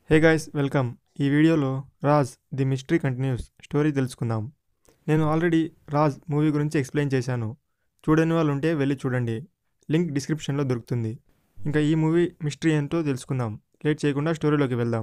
hey guys welcome ఈ వీడియోలో Raj the mystery continues story తెలుసుకుందాం నేను ఆల్రెడీ రాజ్ మూవీ గురించి ఎక్స్ప్లెయిన్ చేశాను చూడని వాళ్ళు ఉంటే వెళ్ళి చూడండి లింక్ డిస్క్రిప్షన్లో దొరుకుతుంది ఇంకా ఈ మూవీ మిస్టరీ ఏంటో తెలుసుకుందాం లేట్ చేయకుండా స్టోరీలోకి వెళ్దాం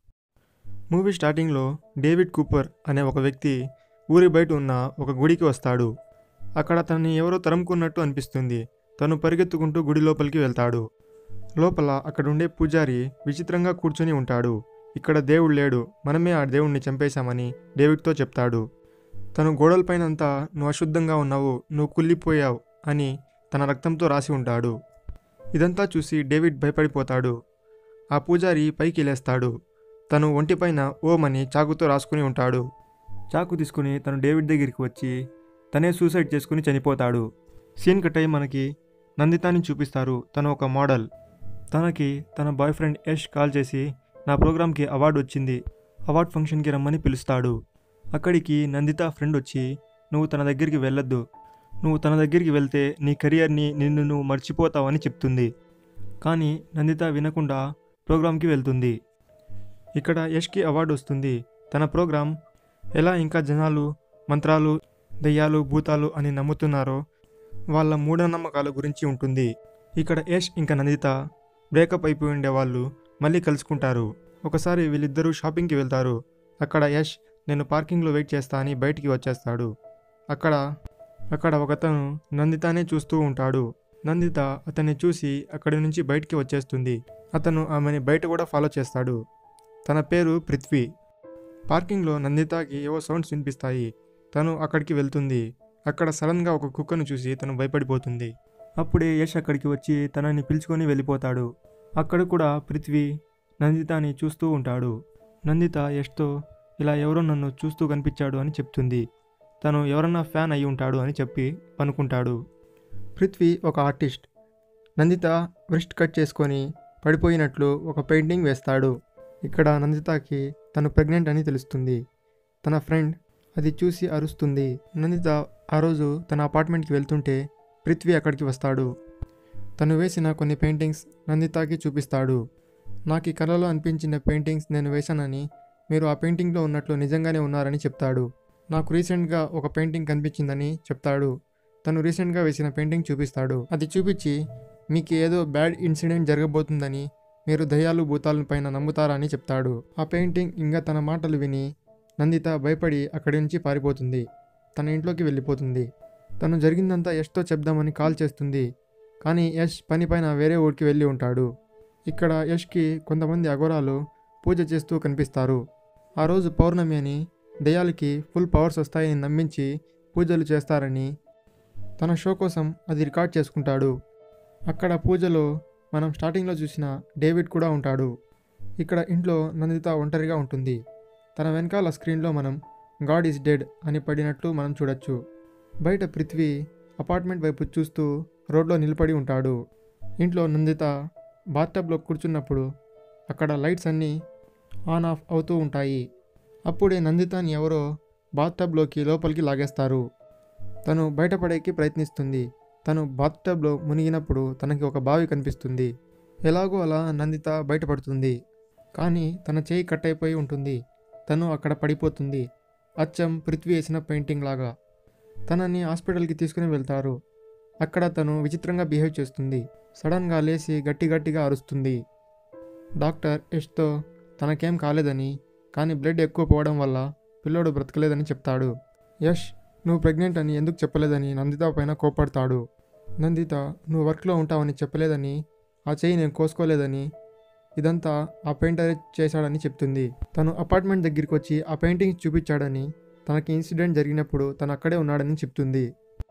మూవీ స్టార్టింగ్లో డేవిడ్ కూపర్ అనే ఒక వ్యక్తి ఊరి బయట ఉన్న ఒక గుడికి వస్తాడు అక్కడ తనని ఎవరో తరుముకున్నట్టు అనిపిస్తుంది తను పరిగెత్తుకుంటూ గుడి లోపలికి వెళ్తాడు లోపల అక్కడుండే పూజారి విచిత్రంగా కూర్చొని ఉంటాడు ఇక్కడ దేవుడు లేడు మనమే ఆ దేవుణ్ణి చంపేశామని డేవిడ్తో చెప్తాడు తను గోడలపైనంతా నువ్వు అశుద్ధంగా ఉన్నావు నువ్వు కుళ్ళిపోయావు అని తన రక్తంతో రాసి ఉంటాడు ఇదంతా చూసి డేవిడ్ భయపడిపోతాడు ఆ పూజారి పైకి లేస్తాడు తను ఒంటిపైన ఓం అని చాకుతో రాసుకుని ఉంటాడు చాకు తీసుకుని తను డేవిడ్ దగ్గరికి వచ్చి తనే సూసైడ్ చేసుకుని చనిపోతాడు సీన్ కట్ అయి మనకి నందితాని చూపిస్తారు తను ఒక మోడల్ తనకి తన బాయ్ ఫ్రెండ్ యష్ కాల్ చేసి నా ప్రోగ్రామ్కి అవార్డు వచ్చింది అవార్డ్ ఫంక్షన్కి రమ్మని పిలుస్తాడు అక్కడికి నందిత ఫ్రెండ్ వచ్చి నువ్వు తన దగ్గరికి వెళ్ళొద్దు నువ్వు తన దగ్గరికి వెళ్తే నీ కెరియర్ని నిన్ను నువ్వు మర్చిపోతావని చెప్తుంది కానీ నందిత వినకుండా ప్రోగ్రామ్కి వెళ్తుంది ఇక్కడ యష్కి అవార్డు వస్తుంది తన ప్రోగ్రాం ఎలా ఇంకా జనాలు మంత్రాలు దెయ్యాలు భూతాలు అని నమ్ముతున్నారో వాళ్ళ మూఢనమ్మకాల గురించి ఉంటుంది ఇక్కడ యష్ ఇంకా నందిత బ్రేకప్ అయిపోయి ఉండేవాళ్ళు మళ్ళీ కలుసుకుంటారు ఒకసారి వీళ్ళిద్దరూ షాపింగ్కి వెళ్తారు అక్కడ యష్ నేను పార్కింగ్లో వెయిట్ చేస్తా అని బయటికి వచ్చేస్తాడు అక్కడ అక్కడ ఒకతను నందితానే చూస్తూ ఉంటాడు నందిత అతన్ని చూసి అక్కడి నుంచి బయటికి వచ్చేస్తుంది అతను ఆమెని బయట కూడా ఫాలో చేస్తాడు తన పేరు పృథ్వీ పార్కింగ్లో నందితకి ఏవో సౌండ్స్ వినిపిస్తాయి తను అక్కడికి వెళ్తుంది అక్కడ సడన్గా ఒక కుక్కను చూసి తను భయపడిపోతుంది అప్పుడే యష్ అక్కడికి వచ్చి తనని పిలుచుకొని వెళ్ళిపోతాడు అక్కడ కూడా పృథ్వీ నందితాని చూస్తూ ఉంటాడు నందిత యష్తో ఇలా ఎవరో నన్ను చూస్తూ కనిపించాడు అని చెప్తుంది తను ఎవరన్నా ఫ్యాన్ అయి ఉంటాడు అని చెప్పి పనుకుంటాడు పృథ్వీ ఒక ఆర్టిస్ట్ నందిత వ్రిస్ట్ కట్ చేసుకొని పడిపోయినట్లు ఒక పెయింటింగ్ వేస్తాడు ఇక్కడ నందితకి తను ప్రెగ్నెంట్ అని తెలుస్తుంది తన ఫ్రెండ్ అది చూసి అరుస్తుంది నందిత ఆ రోజు తన అపార్ట్మెంట్కి వెళ్తుంటే పృథ్వీ అక్కడికి వస్తాడు తను వేసిన కొన్ని పెయింటింగ్స్ నందితకి చూపిస్తాడు నాకు ఈ కళలో అనిపించిన పెయింటింగ్స్ నేను వేశానని మీరు ఆ పెయింటింగ్లో ఉన్నట్లు నిజంగానే ఉన్నారని చెప్తాడు నాకు రీసెంట్గా ఒక పెయింటింగ్ కనిపించిందని చెప్తాడు తను రీసెంట్గా వేసిన పెయింటింగ్ చూపిస్తాడు అది చూపించి మీకు ఏదో బ్యాడ్ ఇన్సిడెంట్ జరగబోతుందని మీరు దయ్యాలు భూతాల పైన నమ్ముతారా అని చెప్తాడు ఆ పెయింటింగ్ ఇంకా తన మాటలు విని నందిత భయపడి అక్కడి నుంచి పారిపోతుంది తన ఇంట్లోకి వెళ్ళిపోతుంది తను జరిగిందంతా యష్తో చెప్దామని కాల్ చేస్తుంది కానీ యష్ పని పైన వేరే ఊరికి వెళ్ళి ఉంటాడు ఇక్కడ యష్కి కొంతమంది అఘోరాలు పూజ చేస్తూ కనిపిస్తారు ఆ రోజు పౌర్ణమి అని దయ్యాలకి ఫుల్ పవర్స్ వస్తాయని నమ్మించి పూజలు చేస్తారని తన షో కోసం అది రికార్డ్ చేసుకుంటాడు అక్కడ పూజలో మనం స్టార్టింగ్లో చూసిన డేవిడ్ కూడా ఉంటాడు ఇక్కడ ఇంట్లో నందిత ఒంటరిగా ఉంటుంది తన వెనకాల స్క్రీన్లో మనం గాడ్ ఈజ్ డెడ్ అని పడినట్లు మనం చూడొచ్చు బయట పృథ్వీ అపార్ట్మెంట్ వైపు చూస్తూ రోడ్లో నిలబడి ఉంటాడు ఇంట్లో నందిత బాత్టబ్లో కూర్చున్నప్పుడు అక్కడ లైట్స్ అన్నీ ఆన్ ఆఫ్ అవుతూ ఉంటాయి అప్పుడే నందితాని ఎవరో బాత్టబ్లోకి లోపలికి లాగేస్తారు తను బయటపడేకి ప్రయత్నిస్తుంది తను బాత్టబ్లో మునిగినప్పుడు తనకి ఒక బావి కనిపిస్తుంది ఎలాగో అలా నందిత బయటపడుతుంది కానీ తన చేయి కట్ అయిపోయి ఉంటుంది తను అక్కడ పడిపోతుంది అచ్చం పృథ్వీ వేసిన పెయింటింగ్ లాగా తనని హాస్పిటల్కి తీసుకుని వెళ్తారు అక్కడ తను విచిత్రంగా బిహేవ్ చేస్తుంది సడన్గా లేచి గట్టి గట్టిగా అరుస్తుంది డాక్టర్ యష్తో తనకేం కాలేదని కానీ బ్లడ్ ఎక్కువ పోవడం వల్ల పిల్లోడు బ్రతకలేదని చెప్తాడు యష్ నువ్వు ప్రెగ్నెంట్ అని ఎందుకు చెప్పలేదని నందిత పైన కోపడతాడు నందిత నువ్వు వర్క్లో ఉంటావని చెప్పలేదని ఆ చెయ్యి నేను కోసుకోలేదని ఇదంతా ఆ పెయింటర్ చేశాడని చెప్తుంది తను అపార్ట్మెంట్ దగ్గరికి వచ్చి ఆ పెయింటింగ్ చూపించాడని తనకి ఇన్సిడెంట్ జరిగినప్పుడు తను అక్కడే ఉన్నాడని చెప్తుంది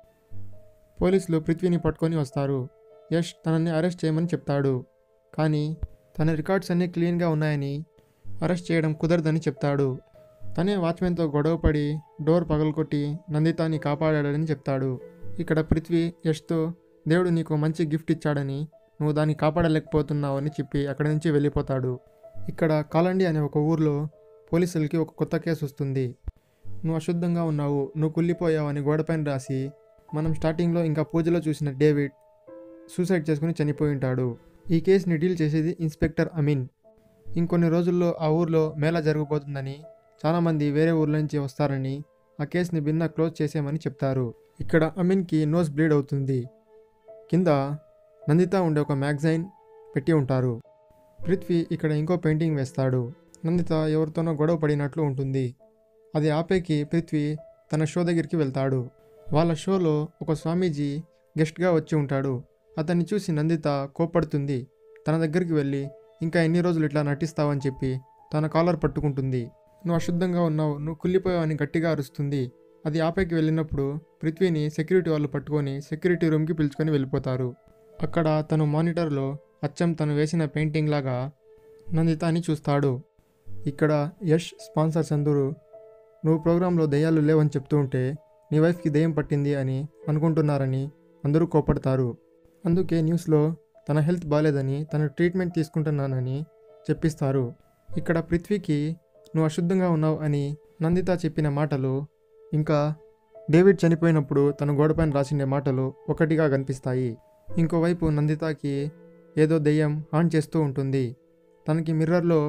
పోలీసులు పృథ్వీని పట్టుకొని వస్తారు యష్ తనని అరెస్ట్ చేయమని చెప్తాడు కానీ తన రికార్డ్స్ అన్నీ క్లీన్గా ఉన్నాయని అరెస్ట్ చేయడం కుదరదని చెప్తాడు తనే వాచ్మెన్తో గొడవపడి డోర్ పగలకొట్టి నందితాని కాపాడాడని చెప్తాడు ఇక్కడ పృథ్వీ యష్తో దేవుడు నీకు మంచి గిఫ్ట్ ఇచ్చాడని నువ్వు దాన్ని కాపాడలేకపోతున్నావు అని చెప్పి అక్కడి నుంచి వెళ్ళిపోతాడు ఇక్కడ కాలండి అనే ఒక ఊర్లో పోలీసులకి ఒక కొత్త కేసు వస్తుంది నువ్వు అశుద్ధంగా ఉన్నావు నువ్వు కుళ్ళిపోయావు అని గోడపైన రాసి మనం స్టార్టింగ్లో ఇంకా పూజలో చూసిన డేవిడ్ సూసైడ్ చేసుకుని చనిపోయి ఉంటాడు ఈ కేసుని డీల్ చేసేది ఇన్స్పెక్టర్ అమీన్ ఇంకొన్ని రోజుల్లో ఆ ఊర్లో మేళా జరగబోతుందని చాలామంది వేరే ఊర్ల నుంచి వస్తారని ఆ కేసుని భిన్న క్లోజ్ చేసేయమని చెప్తారు ఇక్కడ అమీన్కి నోస్ బ్లీడ్ అవుతుంది కింద నందిత ఉండే ఒక మ్యాగజైన్ పెట్టి ఉంటారు పృథ్వీ ఇక్కడ ఇంకో పెయింటింగ్ వేస్తాడు నందిత ఎవరితోనో గొడవ పడినట్లు ఉంటుంది అది ఆపేకి పృథ్వీ తన షో దగ్గరికి వెళ్తాడు వాళ్ళ షోలో ఒక స్వామీజీ గెస్ట్గా వచ్చి ఉంటాడు అతన్ని చూసి నందిత కోప్పడుతుంది తన దగ్గరికి వెళ్ళి ఇంకా ఎన్ని రోజులు ఇట్లా నటిస్తావని చెప్పి తన కాలర్ పట్టుకుంటుంది నువ్వు అశుద్ధంగా ఉన్నావు నువ్వు కుళ్ళిపోయావని గట్టిగా అరుస్తుంది అది ఆపేకి వెళ్ళినప్పుడు పృథ్వీని సెక్యూరిటీ వాళ్ళు పట్టుకొని సెక్యూరిటీ రూమ్కి పిలుచుకొని వెళ్ళిపోతారు అక్కడ తను మానిటర్లో అచ్చం తను వేసిన పెయింటింగ్ లాగా నందితాని చూస్తాడు ఇక్కడ యష్ స్పాన్సర్స్ అందరూ నువ్వు ప్రోగ్రాంలో దయ్యాలు లేవని చెప్తూ ఉంటే నీ వైఫ్కి దయ్యం పట్టింది అని అనుకుంటున్నారని అందరూ కోపడతారు అందుకే న్యూస్లో తన హెల్త్ బాగాలేదని తను ట్రీట్మెంట్ తీసుకుంటున్నానని చెప్పిస్తారు ఇక్కడ పృథ్వీకి నువ్వు అశుద్ధంగా ఉన్నావు అని నందిత చెప్పిన మాటలు ఇంకా డేవిడ్ చనిపోయినప్పుడు తన గోడపైన రాసిండే మాటలు ఒకటిగా కనిపిస్తాయి ఇంకోవైపు నందితకి ఏదో దెయ్యం హాన్ చేస్తూ ఉంటుంది తనకి మిర్రర్లో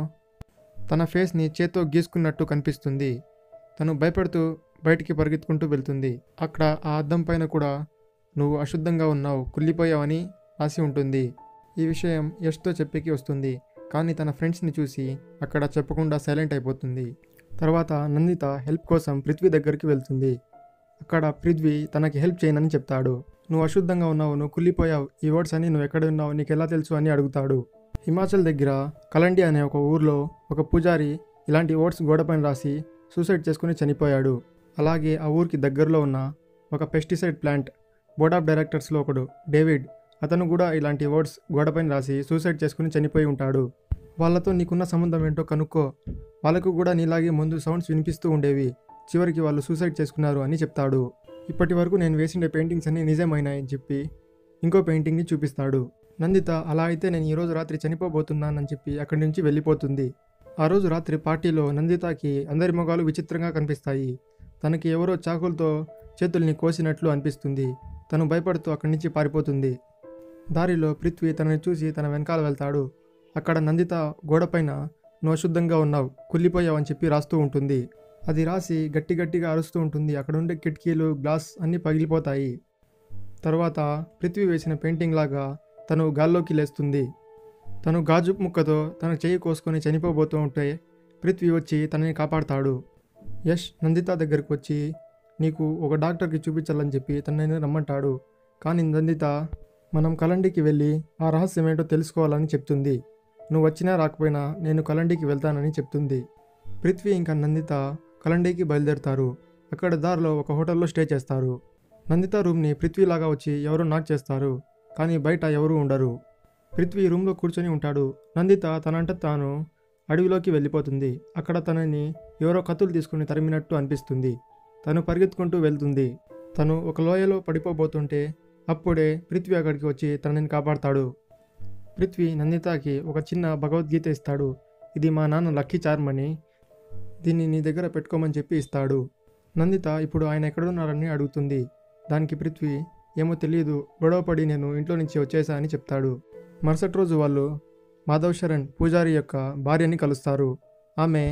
తన ఫేస్ని చేత్తో గీసుకున్నట్టు కనిపిస్తుంది తను భయపడుతూ బయటికి పరిగెత్తుకుంటూ వెళ్తుంది అక్కడ ఆ అద్దం పైన కూడా నువ్వు అశుద్ధంగా ఉన్నావు కుళ్ళిపోయావని రాసి ఉంటుంది ఈ విషయం యష్తో చెప్పేకి వస్తుంది కానీ తన ఫ్రెండ్స్ని చూసి అక్కడ చెప్పకుండా సైలెంట్ అయిపోతుంది తర్వాత నందిత హెల్ప్ కోసం పృథ్వీ దగ్గరికి వెళ్తుంది అక్కడ పృథ్వీ తనకి హెల్ప్ చేయనని చెప్తాడు నువ్వు అశుద్ధంగా ఉన్నావు నువ్వు కుళ్ళిపోయావు ఈ వర్డ్స్ అని నువ్వు ఎక్కడ ఉన్నావు నీకు ఎలా తెలుసు అని అడుగుతాడు హిమాచల్ దగ్గర కలండి అనే ఒక ఊర్లో ఒక పూజారి ఇలాంటి వర్డ్స్ గోడపైన రాసి సూసైడ్ చేసుకుని చనిపోయాడు అలాగే ఆ ఊరికి దగ్గరలో ఉన్న ఒక పెస్టిసైడ్ ప్లాంట్ బోర్డ్ ఆఫ్ డైరెక్టర్స్లో ఒకడు డేవిడ్ అతను కూడా ఇలాంటి వర్డ్స్ గోడపైన రాసి సూసైడ్ చేసుకుని చనిపోయి ఉంటాడు వాళ్ళతో నీకున్న సంబంధం ఏంటో కనుక్కో వాళ్ళకు కూడా నీలాగే ముందు సౌండ్స్ వినిపిస్తూ ఉండేవి చివరికి వాళ్ళు సూసైడ్ చేసుకున్నారు అని చెప్తాడు ఇప్పటి వరకు నేను వేసిండే పెయింటింగ్స్ అన్ని నిజమైనాయని చెప్పి ఇంకో పెయింటింగ్ని చూపిస్తాడు నందిత అలా అయితే నేను ఈరోజు రాత్రి చనిపోబోతున్నానని చెప్పి అక్కడి నుంచి వెళ్ళిపోతుంది ఆ రోజు రాత్రి పార్టీలో నందితకి అందరి మొగాలు విచిత్రంగా కనిపిస్తాయి తనకి ఎవరో చాకులతో చేతుల్ని కోసినట్లు అనిపిస్తుంది తను భయపడుతూ అక్కడి నుంచి పారిపోతుంది దారిలో పృథ్వీ తనని చూసి తన వెనకాల వెళ్తాడు అక్కడ నందిత గోడపైన నువ్వు అశుద్ధంగా ఉన్నావు కుళ్ళిపోయావు అని చెప్పి రాస్తూ ఉంటుంది అది రాసి గట్టి గట్టిగా అరుస్తూ ఉంటుంది అక్కడ ఉండే కిటికీలు గ్లాస్ అన్నీ పగిలిపోతాయి తర్వాత పృథ్వీ వేసిన పెయింటింగ్ లాగా తను గాల్లోకి లేస్తుంది తను గాజు ముక్కతో తన చెయ్యి కోసుకొని చనిపోబోతూ ఉంటే పృథ్వీ వచ్చి తనని కాపాడతాడు యష్ నందిత దగ్గరికి వచ్చి నీకు ఒక డాక్టర్కి చూపించాలని చెప్పి తనని రమ్మంటాడు కానీ నందిత మనం కలండికి వెళ్ళి ఆ రహస్యం ఏంటో తెలుసుకోవాలని చెప్తుంది నువ్వు వచ్చినా రాకపోయినా నేను కలండికి వెళ్తానని చెప్తుంది పృథ్వీ ఇంకా నందిత కలండికి బయలుదేరుతారు అక్కడ దారిలో ఒక హోటల్లో స్టే చేస్తారు నందిత రూమ్ని పృథ్వీలాగా వచ్చి ఎవరో నాక్ చేస్తారు కానీ బయట ఎవరూ ఉండరు పృథ్వీ రూమ్లో కూర్చొని ఉంటాడు నందిత తనంట తాను అడవిలోకి వెళ్ళిపోతుంది అక్కడ తనని ఎవరో కత్తులు తీసుకుని తరిమినట్టు అనిపిస్తుంది తను పరిగెత్తుకుంటూ వెళ్తుంది తను ఒక లోయలో పడిపోబోతుంటే అప్పుడే పృథ్వీ అక్కడికి వచ్చి తనని కాపాడతాడు పృథ్వీ నందితకి ఒక చిన్న భగవద్గీత ఇస్తాడు ఇది మా నాన్న లక్కీ చార్మ్ అని దీన్ని నీ దగ్గర పెట్టుకోమని చెప్పి ఇస్తాడు నందిత ఇప్పుడు ఆయన ఎక్కడున్నారని అడుగుతుంది దానికి పృథ్వీ ఏమో తెలియదు గొడవపడి నేను ఇంట్లో నుంచి వచ్చేసా అని చెప్తాడు మరుసటి రోజు వాళ్ళు మాధవ్ శరణ్ పూజారి యొక్క భార్యని కలుస్తారు ఆమె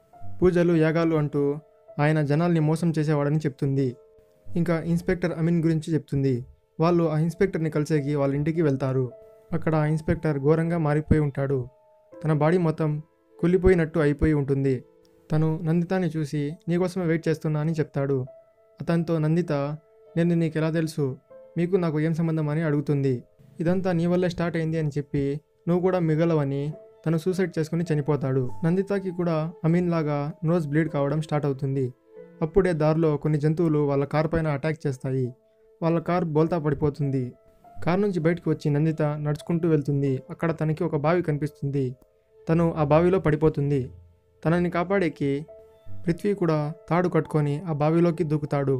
పూజలు యాగాలు అంటూ ఆయన జనాల్ని మోసం చేసేవాడని చెప్తుంది ఇంకా ఇన్స్పెక్టర్ అమీన్ గురించి చెప్తుంది వాళ్ళు ఆ ఇన్స్పెక్టర్ని కలిసేకి వాళ్ళ ఇంటికి వెళ్తారు అక్కడ ఆ ఇన్స్పెక్టర్ ఘోరంగా మారిపోయి ఉంటాడు తన బాడీ మొత్తం కుళ్ళిపోయినట్టు అయిపోయి ఉంటుంది తను నందితాని చూసి నీకోసమే వెయిట్ చేస్తున్నా అని చెప్తాడు అతనితో నందిత నేను నీకు ఎలా తెలుసు మీకు నాకు ఏం సంబంధం అని అడుగుతుంది ఇదంతా నీ వల్లే స్టార్ట్ అయింది అని చెప్పి నువ్వు కూడా మిగలవని తను సూసైడ్ చేసుకుని చనిపోతాడు నందితకి కూడా అమీన్ లాగా నోజ్ బ్లీడ్ కావడం స్టార్ట్ అవుతుంది అప్పుడే దారిలో కొన్ని జంతువులు వాళ్ళ కార్ పైన అటాక్ చేస్తాయి వాళ్ళ కార్ బోల్తా పడిపోతుంది కార్ నుంచి బయటకు వచ్చి నందిత నడుచుకుంటూ వెళ్తుంది అక్కడ తనకి ఒక బావి కనిపిస్తుంది తను ఆ బావిలో పడిపోతుంది తనని కాపాడేకి పృథ్వీ కూడా తాడు కట్టుకొని ఆ బావిలోకి దూకుతాడు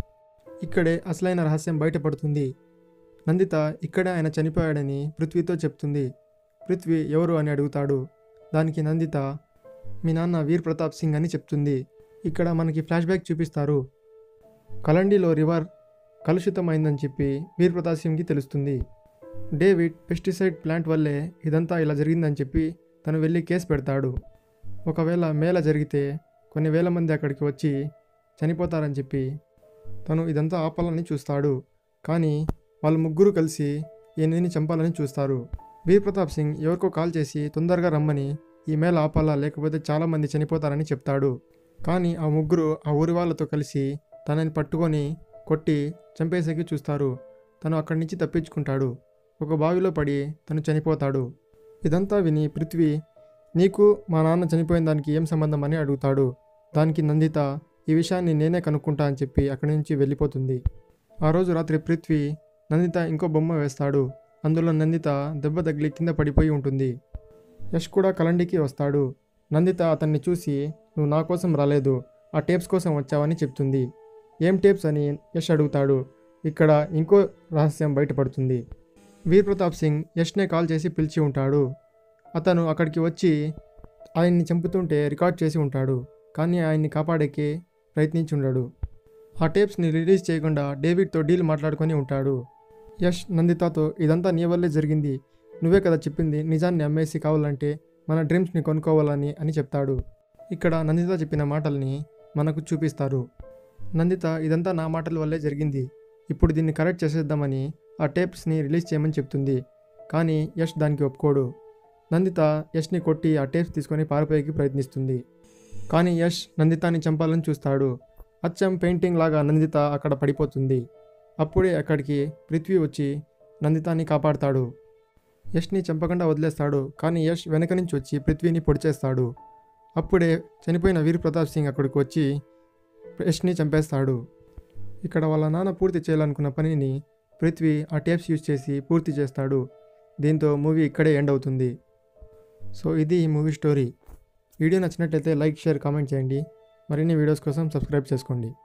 ఇక్కడే అసలైన రహస్యం బయటపడుతుంది నందిత ఇక్కడే ఆయన చనిపోయాడని పృథ్వీతో చెప్తుంది పృథ్వీ ఎవరు అని అడుగుతాడు దానికి నందిత మీ నాన్న వీర్ ప్రతాప్ సింగ్ అని చెప్తుంది ఇక్కడ మనకి ఫ్లాష్ బ్యాక్ చూపిస్తారు కలండిలో రివర్ కలుషితమైందని చెప్పి వీర్ ప్రతాప్ సింగ్కి తెలుస్తుంది డేవిడ్ పెస్టిసైడ్ ప్లాంట్ వల్లే ఇదంతా ఇలా జరిగిందని చెప్పి తను వెళ్ళి కేసు పెడతాడు ఒకవేళ మేళ జరిగితే కొన్ని వేల మంది అక్కడికి వచ్చి చనిపోతారని చెప్పి తను ఇదంతా ఆపాలని చూస్తాడు కానీ వాళ్ళు ముగ్గురు కలిసి ఈయనని చంపాలని చూస్తారు వీర్ ప్రతాప్ సింగ్ ఎవరికో కాల్ చేసి తొందరగా రమ్మని ఈ మేళ ఆపాలా లేకపోతే చాలామంది చనిపోతారని చెప్తాడు కానీ ఆ ముగ్గురు ఆ ఊరి వాళ్ళతో కలిసి తనని పట్టుకొని కొట్టి చంపేసేకి చూస్తారు తను అక్కడి నుంచి తప్పించుకుంటాడు ఒక బావిలో పడి తను చనిపోతాడు ఇదంతా విని పృథ్వీ నీకు మా నాన్న చనిపోయిన దానికి ఏం సంబంధం అని అడుగుతాడు దానికి నందిత ఈ విషయాన్ని నేనే కనుక్కుంటా అని చెప్పి అక్కడి నుంచి వెళ్ళిపోతుంది ఆ రోజు రాత్రి పృథ్వీ నందిత ఇంకో బొమ్మ వేస్తాడు అందులో నందిత దెబ్బ తగిలి కింద పడిపోయి ఉంటుంది యష్ కూడా కలండికి వస్తాడు నందిత అతన్ని చూసి నువ్వు నా కోసం రాలేదు ఆ టేప్స్ కోసం వచ్చావని చెప్తుంది ఏం టేప్స్ అని యష్ అడుగుతాడు ఇక్కడ ఇంకో రహస్యం బయటపడుతుంది వీర్ ప్రతాప్ సింగ్ యష్నే కాల్ చేసి పిలిచి ఉంటాడు అతను అక్కడికి వచ్చి ఆయన్ని చంపుతుంటే రికార్డ్ చేసి ఉంటాడు కానీ ఆయన్ని కాపాడేకి ప్రయత్నించి ఉండడు ఆ టేప్స్ని రిలీజ్ చేయకుండా డేవిడ్తో డీల్ మాట్లాడుకొని ఉంటాడు యష్ నందితతో ఇదంతా నీ వల్లే జరిగింది నువ్వే కదా చెప్పింది నిజాన్ని అమ్మేసి కావాలంటే మన డ్రీమ్స్ని కొనుక్కోవాలని అని చెప్తాడు ఇక్కడ నందిత చెప్పిన మాటల్ని మనకు చూపిస్తారు నందిత ఇదంతా నా మాటల వల్లే జరిగింది ఇప్పుడు దీన్ని కరెక్ట్ చేసేద్దామని ఆ టేప్స్ని రిలీజ్ చేయమని చెప్తుంది కానీ యష్ దానికి ఒప్పుకోడు నందిత యష్ని కొట్టి ఆ టేప్స్ తీసుకొని పారిపోయేకి ప్రయత్నిస్తుంది కానీ యష్ నందితాని చంపాలని చూస్తాడు అచ్చం పెయింటింగ్ లాగా నందిత అక్కడ పడిపోతుంది అప్పుడే అక్కడికి పృథ్వీ వచ్చి నందితాని కాపాడతాడు యష్ని చంపకుండా వదిలేస్తాడు కానీ యష్ వెనక నుంచి వచ్చి పృథ్వీని పొడిచేస్తాడు అప్పుడే చనిపోయిన వీర్ ప్రతాప్ సింగ్ అక్కడికి వచ్చి యష్ని చంపేస్తాడు ఇక్కడ వాళ్ళ నాన్న పూర్తి చేయాలనుకున్న పనిని పృథ్వీ ఆ టేప్స్ యూజ్ చేసి పూర్తి చేస్తాడు దీంతో మూవీ ఇక్కడే ఎండ్ అవుతుంది సో ఇది ఈ మూవీ స్టోరీ వీడియో నచ్చినట్లయితే లైక్ షేర్ కామెంట్ చేయండి మరిన్ని వీడియోస్ కోసం సబ్స్క్రైబ్ చేసుకోండి